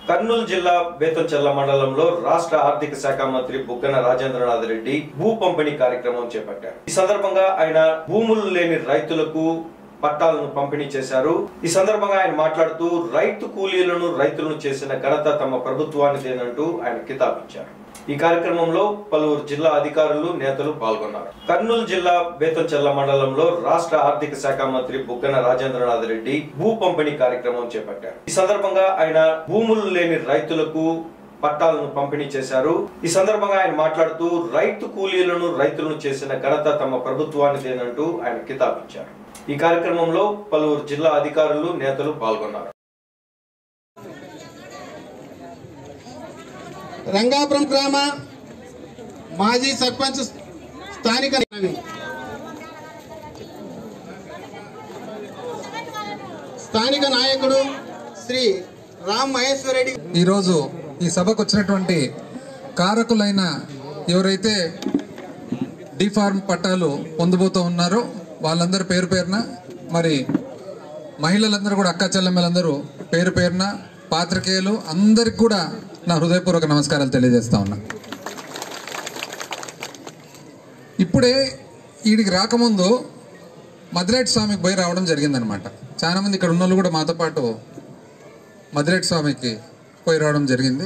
కర్నూలు జిల్లా బేతంచెర్ల మండలంలో రాష్ట్ర ఆర్థిక శాఖ మంత్రి బుగ్గన రాజేంద్రనాథ్ రెడ్డి భూ పంపిణీ కార్యక్రమం చేపట్టారు ఈ సందర్భంగా ఆయన భూములు లేని రైతులకు పట్టాలను పంపిణీ చేశారు ఈ సందర్భంగా ఆయన మాట్లాడుతూ రైతు కూలీలను రైతులను చేసిన ఘనత తమ ప్రభుత్వానిదేనంటూ ఆయన కితాబిచ్చారు ఈ కార్యక్రమంలో పలువురు జిల్లా అధికారులు నేతలు పాల్గొన్నారు కర్నూలు జిల్లా బేతంచెర్ల మండలంలో రాష్ట్ర ఆర్థిక శాఖ మంత్రి బుగ్గన రాజేంద్రనాథ్ రెడ్డి భూ పంపిణీ కార్యక్రమం చేపట్టారు ఈ సందర్భంగా ఆయన భూములు లేని రైతులకు పట్టాలను పంపిణీ చేశారు ఈ సందర్భంగా ఆయన మాట్లాడుతూ రైతు కూలీలను రైతులను చేసిన ఘనత తమ ప్రభుత్వానిదేనంటూ ఆయన కితాబిచ్చారు ఈ కార్యక్రమంలో పలువురు జిల్లా అధికారులు నేతలు పాల్గొన్నారు రంగాపురం గ్రామ మాజీ సర్పంచ్ స్థానిక స్థానిక నాయకుడు శ్రీ రామ్ మహేశ్వర్ రెడ్డి ఈరోజు ఈ సభకు వచ్చినటువంటి కారకులైన ఎవరైతే డిఫార్మ్ పట్టాలు పొందబోతూ ఉన్నారో వాళ్ళందరూ పేరు పేరున మరి మహిళలందరూ కూడా అక్క చెల్లెమ్మలందరూ పేరు పేరున పాత్రికేయులు అందరికి కూడా నా హృదయపూర్వక నమస్కారాలు తెలియజేస్తా ఉన్నా ఇప్పుడే వీడికి రాకముందు మదిరేటి స్వామికి పోయి రావడం జరిగిందనమాట చాలా మంది ఇక్కడ ఉన్న వాళ్ళు కూడా మాతో పాటు మదిరేటి స్వామికి పోయి రావడం జరిగింది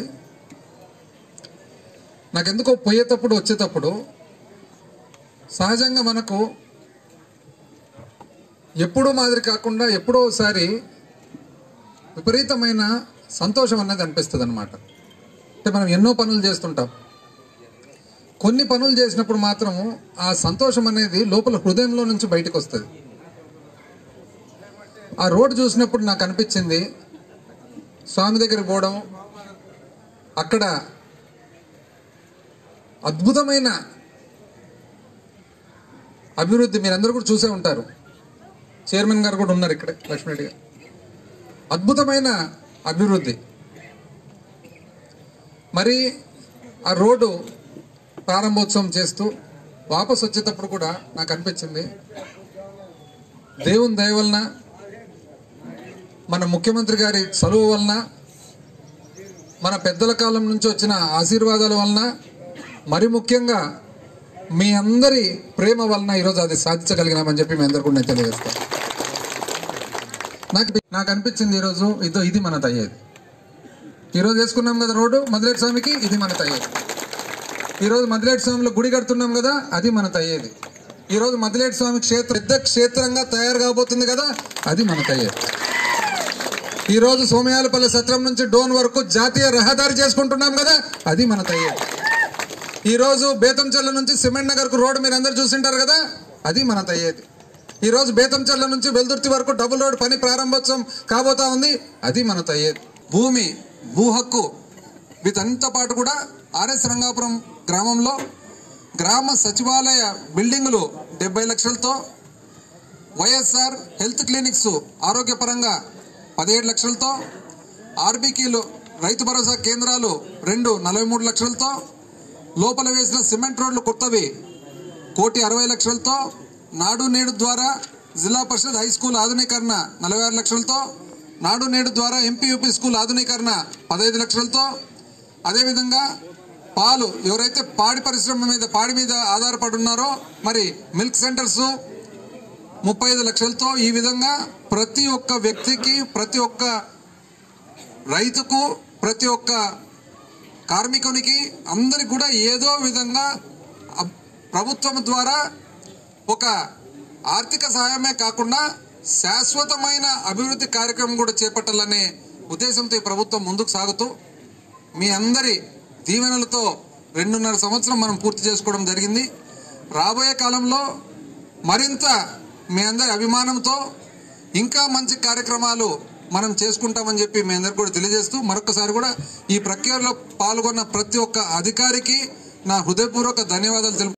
నాకెందుకో పోయేటప్పుడు వచ్చేటప్పుడు సహజంగా మనకు ఎప్పుడూ మాదిరి కాకుండా ఎప్పుడో ఒకసారి విపరీతమైన సంతోషం అన్నది అనిపిస్తుంది అనమాట అంటే మనం ఎన్నో పనులు చేస్తుంటాం కొన్ని పనులు చేసినప్పుడు మాత్రము ఆ సంతోషం అనేది లోపల హృదయంలో నుంచి బయటకు వస్తుంది ఆ రోడ్డు చూసినప్పుడు నాకు అనిపించింది స్వామి దగ్గరికి పోవడం అక్కడ అద్భుతమైన అభివృద్ధి మీరందరూ కూడా చూసే ఉంటారు చైర్మన్ గారు కూడా ఉన్నారు ఇక్కడే లక్ష్మీరెడ్డి గారు అద్భుతమైన అభివృద్ధి మరి ఆ రోడ్డు ప్రారంభోత్సవం చేస్తూ వాపస్ వచ్చేటప్పుడు కూడా నాకు అనిపించింది దేవుని దయ వలన మన ముఖ్యమంత్రి గారి చదువు వలన మన పెద్దల కాలం నుంచి వచ్చిన ఆశీర్వాదాల వలన మరి ముఖ్యంగా మీ అందరి ప్రేమ వలన ఈరోజు అది సాధించగలిగినామని చెప్పి మీ అందరు కూడా నేను తెలియజేస్తాను నాకు నాకు అనిపించింది ఈరోజు ఇదో ఇది మన తయ్యేది ఈరోజు వేసుకున్నాం కదా రోడ్డు మదిలేటి స్వామికి ఇది మన తయ్యేది ఈరోజు మదిలేటి స్వామిలో గుడి కడుతున్నాం కదా అది మన తయ్యేది ఈరోజు మదిలేటి స్వామి క్షేత్ర పెద్ద క్షేత్రంగా తయారు కాబోతుంది కదా అది మన తయ్యేది ఈ రోజు సోమయాలపల్లి సత్రం నుంచి డోన్ వరకు జాతీయ రహదారి చేసుకుంటున్నాం కదా అది మన తయ్యేది ఈ రోజు బేతంచెర్ల నుంచి సిమెంట్ నగర్ కు రోడ్డు మీరు అందరు చూసింటారు కదా అది మన తయ్యేది ఈ రోజు బేతంచెర్ల నుంచి వెల్దుర్తి వరకు డబుల్ రోడ్ పని ప్రారంభోత్సవం కాబోతా ఉంది అది మన తయ్యేది భూమి భూ హక్కు వీటంతా పాటు కూడా ఆర్ఎస్ రంగాపురం గ్రామంలో గ్రామ సచివాలయ బిల్డింగులు డెబ్బై లక్షలతో వైఎస్ఆర్ హెల్త్ క్లినిక్స్ ఆరోగ్యపరంగా పదిహేడు లక్షలతో ఆర్బీకీలు రైతు భరోసా కేంద్రాలు రెండు నలభై మూడు లక్షలతో లోపల వేసిన సిమెంట్ రోడ్లు కొత్తవి కోటి అరవై లక్షలతో నాడు నేడు ద్వారా జిల్లా పరిషత్ హై స్కూల్ ఆధునీకరణ నలభై ఆరు లక్షలతో నాడు నేడు ద్వారా ఎంపీయూపీ స్కూల్ ఆధునీకరణ పదహైదు లక్షలతో అదేవిధంగా పాలు ఎవరైతే పాడి పరిశ్రమ మీద పాడి మీద ఆధారపడి ఉన్నారో మరి మిల్క్ సెంటర్స్ ముప్పై ఐదు లక్షలతో ఈ విధంగా ప్రతి ఒక్క వ్యక్తికి ప్రతి ఒక్క రైతుకు ప్రతి ఒక్క కార్మికునికి అందరికి కూడా ఏదో విధంగా అబ్- ప్రభుత్వం ద్వారా ఒక ఆర్థిక సహాయమే కాకుండా శాశ్వతమైన అభివృద్ధి కార్యక్రమం కూడా చేపట్టాలనే ఉద్దేశంతో ఈ ప్రభుత్వం ముందుకు సాగుతూ మీ అందరి దీవెనలతో రెండున్నర సంవత్సరం మనం పూర్తి చేసుకోవడం జరిగింది రాబోయే కాలంలో మరింత మీ అందరి అభిమానంతో ఇంకా మంచి కార్యక్రమాలు మనం చేసుకుంటామని చెప్పి మీ అందరికి కూడా తెలియజేస్తూ మరొకసారి కూడా ఈ ప్రక్రియలో పాల్గొన్న ప్రతి ఒక్క అధికారికి నా హృదయపూర్వక ధన్యవాదాలు తెలుపు